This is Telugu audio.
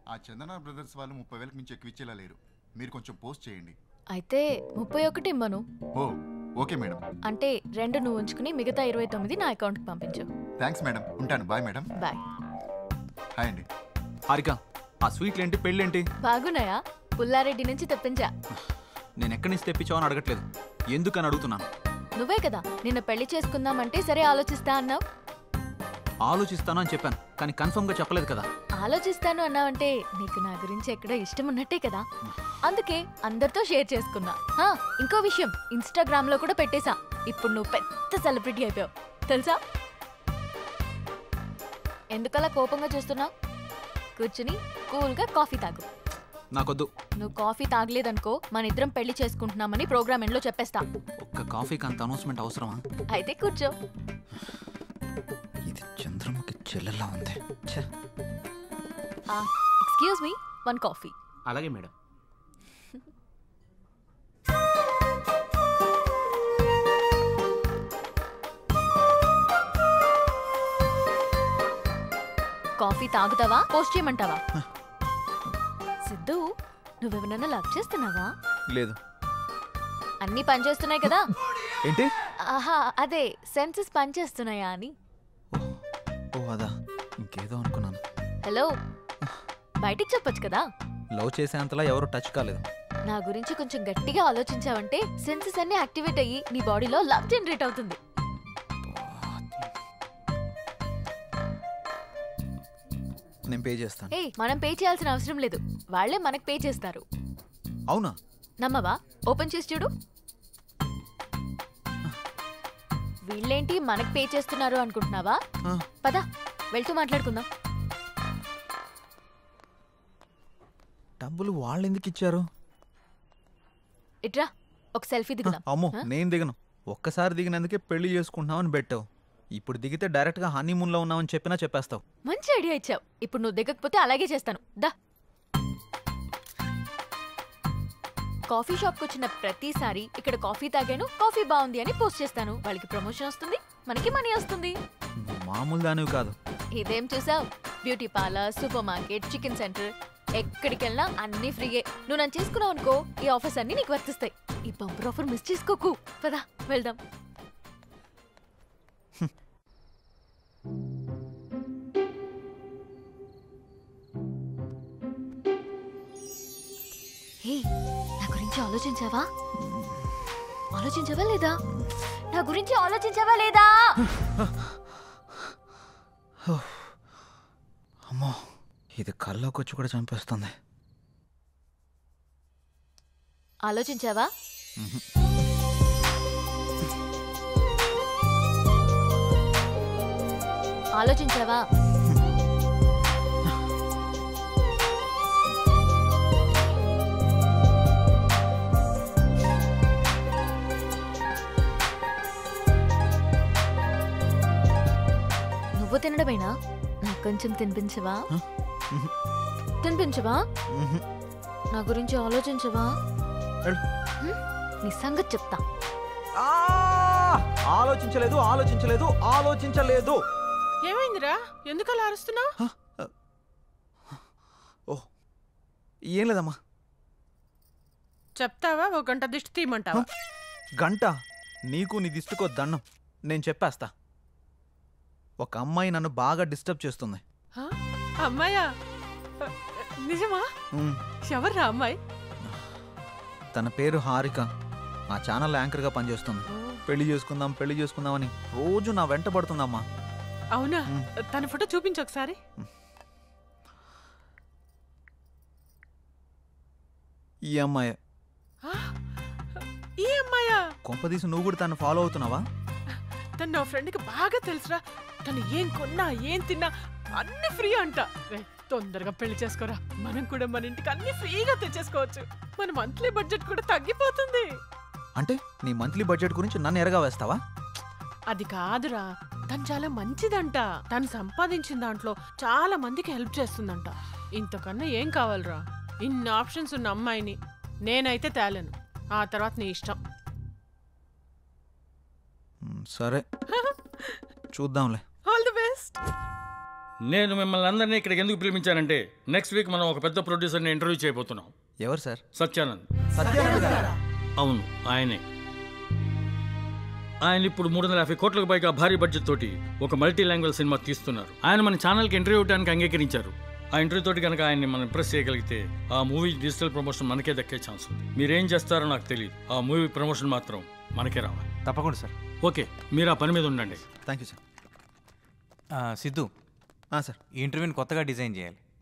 ఆ చందన బ్రదర్స్ వాళ్ళు ముప్పై వేలకు మించి ఎక్కువ ఇచ్చేలా లేరు మీరు కొంచెం పోస్ట్ చేయండి అయితే ముప్పై ఒకటి ఇమ్మను ఓ ఓకే మేడం అంటే రెండు నువ్వు ఉంచుకుని మిగతా ఇరవై తొమ్మిది నా అకౌంట్కి పంపించు థ్యాంక్స్ మేడం ఉంటాను బాయ్ మేడం బాయ్ హాయ్ అండి హారిక ఆ స్వీట్లేంటి పెళ్ళేంటి బాగున్నాయా పుల్లారెడ్డి నుంచి తెప్పించా నేను ఎక్కడి నుంచి తెప్పించావు అని అడగట్లేదు ఎందుకని అడుగుతున్నాను నువ్వే కదా నిన్న పెళ్లి చేసుకుందామంటే సరే ఆలోచిస్తా అన్నావు ఆలోచిస్తాను అని చెప్పాను కానీ కన్ఫర్మ్గా చెప్పలేదు కదా ఆలోచిస్తాను అన్నావంటే నీకు నా గురించి ఎక్కడో ఇష్టం ఉన్నట్టే కదా అందుకే అందరితో షేర్ చేసుకున్నా హా, ఇంకో విషయం ఇన్స్టాగ్రామ్ లో కూడా పెట్టేశా ఇప్పుడు నువ్వు పెద్ద సెలబ్రిటీ అయిపోయావు తెలుసా ఎందుకలా కోపంగా చూస్తున్నావు కూర్చుని కూల్గా కాఫీ తాగు నాకొద్దు నువ్వు కాఫీ తాగలేదనుకో మన ఇద్దరం పెళ్లి చేసుకుంటున్నామని ప్రోగ్రామ్ ఎండ్లో చెప్పేస్తా ఒక్క కాఫీకి అంత అనౌన్స్మెంట్ అవసరమా అయితే కూర్చో ఇది చంద్రముఖి చెల్లెలా ఉంది ఛే. ఎక్స్క్యూజ్ మీ వన్ కాఫీ అలాగే మేడం కాఫీ తాగుతావా పోస్ట్ చేయమంటావా సిద్ధు నువ్వెవరన్నా లవ్ చేస్తున్నావా లేదు అన్నీ పనిచేస్తున్నాయి కదా ఏంటి ఆహా అదే సెన్సెస్ పనిచేస్తున్నాయా అని ఓ అదా ఇంకేదో అనుకున్నాను హలో బయటికి చెప్పొచ్చు కదా లవ్ చేసేంతలా ఎవరు టచ్ కాలేదు నా గురించి కొంచెం గట్టిగా ఆలోచించావంటే సెన్సెస్ అన్ని యాక్టివేట్ అయ్యి నీ బాడీలో లవ్ జనరేట్ అవుతుంది నేను పే చేస్తాను ఏ మనం పే చేయాల్సిన అవసరం లేదు వాళ్ళే మనకు పే చేస్తారు అవునా నమ్మవా ఓపెన్ చేసి చూడు వీళ్ళేంటి మనకు పే చేస్తున్నారు అనుకుంటున్నావా ఆ, పద వెళ్తూ మాట్లాడుకుందాం డబ్బులు వాళ్ళు ఎందుకు ఇచ్చారు ఇట్రా ఒక సెల్ఫీ దిగుదాం అమ్మో ఆ? నేను దిగను ఒక్కసారి దిగినందుకే పెళ్లి చేసుకుంటున్నామని పెట్టావు ఇప్పుడు దిగితే డైరెక్ట్గా హనీమూన్లో ఉన్నామని చెప్పినా చెప్పేస్తావు మంచి ఐడియా ఇచ్చావు ఇప్పుడు నువ్వు దిగకపోతే అలాగే చేస్తాను దా కాఫీ షాప్కి వచ్చిన ప్రతిసారి ఇక్కడ కాఫీ తాగాను కాఫీ బాగుంది అని పోస్ట్ చేస్తాను వాళ్ళకి ప్రమోషన్ వస్తుంది మనకి మనీ వస్తుంది నువ్వు మామూలు దానివి కాదు ఇదేం చూసావు beauty parlour supermarket chicken centre ఎక్కడికి వెళ్ళినా అన్ని ఫ్రీయే నువ్వు నన్ను చేసుకున్నావు అనుకో ఈ ఆఫర్స్ అన్ని నీకు వర్తిస్తాయి ఈ బంపర్ ఆఫర్ మిస్ చేసుకోకు పదా వెళ్దాం హే నా గురించి ఆలోచించావా ఆలోచించావా లేదా నా గురించి ఆలోచించావా లేదా అమ్మో ఇది కల్లోకి వచ్చి కూడా చంపేస్తుంది ఆలోచించావా ఆలోచించావా నువ్వు తినడమేనా నాకు కొంచెం తినిపించవా హ? మ్మ్. తినిపించవా మ్హూ. నా గురించి ఆలోచించవా వెళ్ళు. హ్మ్? నీ సంగతి చెప్తా ఆ! ఆలోచించలేదు ఆలోచించలేదు ఆలోచించలేదు ఏమైందిరా ఎందుకు అలా అరుస్తున్నావు ఓ ఏం లేదమ్మా చెప్తావా ఒక గంట దిష్టి తీయమంటావా గంట నీకు నీ దిష్టికో దండం నేను చెప్పేస్తా ఒక అమ్మాయి నన్ను బాగా డిస్టర్బ్ చేస్తుంది హ? అమ్మాయా నిజమా ఉమ్, ఎవర్రా అమ్మాయి తన పేరు హారిక ఆ ఛానల్ యాంకర్గా పనిచేస్తుంది పెళ్లి చేసుకుందాం పెళ్లి చేసుకుందాం అని రోజు నా వెంట పడుతుందమ్మా అవునా మ్. తన ఫోటో చూపించు ఒకసారి ఈ అమ్మాయి ఆ, ఈ అమ్మాయా కొంపదీసి నువ్వు కూడా తను ఫాలో అవుతున్నావా తను నా ఫ్రెండ్కి బాగా తెలుసురా తను ఏం కొన్నా ఏం తిన్నా అన్ని ఫ్రీ అంట రే, తొందరగా పెళ్లి చేసుకోరా మనం కూడా మన ఇంటికి అన్ని ఫ్రీగా తెచ్చేసుకోవచ్చు మన మంత్లీ బడ్జెట్ కూడా తగ్గిపోతుంది అంటే నీ మంత్లీ బడ్జెట్ గురించి నన్ను ఎరగా వేస్తావా అది కాదురా తను చాలా మంచిదంట తను సంపాదించిన దాంట్లో చాలా మందికి హెల్ప్ చేస్తుందంట ఇంతకన్నా ఏం కావాలరా ఇన్ని ఆప్షన్స్ ఉన్న అమ్మాయిని నేనైతే తేలేను ఆ తర్వాత నీ ఇష్టం ఉమ్, సరే చూద్దాంలే ఆల్ ది బెస్ట్ నేను మిమ్మల్ని అందరినీ ఇక్కడికి ఎందుకు పిలిపించానంటే నెక్స్ట్ వీక్ మనం ఒక పెద్ద ప్రొడ్యూసర్ని ఇంటర్వ్యూ చేయబోతున్నాం ఎవరు సార్ సత్యానంద్ అవును ఆయనే ఆయన ఇప్పుడు మూడు వందల యాభై కోట్లకు పైగా భారీ బడ్జెట్ తోటి ఒక మల్టీ లాంగ్వేజ్ సినిమా తీస్తున్నారు ఆయన మన ఛానల్కి ఇంటర్వ్యూ ఇవ్వడానికి అంగీకరించారు ఆ ఇంటర్వ్యూ తోటి కనుక ఆయన్ని మనం ఇంప్రెస్ చేయగలిగితే ఆ మూవీ డిజిటల్ ప్రమోషన్ మనకే దక్కే ఛాన్స్ ఉంది మీరేం చేస్తారో నాకు తెలియదు ఆ మూవీ ప్రమోషన్ మాత్రం మనకే రావాలి తప్పకుండా సార్ ఓకే మీరు ఆ పని మీద ఉండండి థ్యాంక్ యూ సార్ ఆ, సిద్ధు ఆ, సార్ ఈ ఇంటర్వ్యూని కొత్తగా డిజైన్ చేయాలి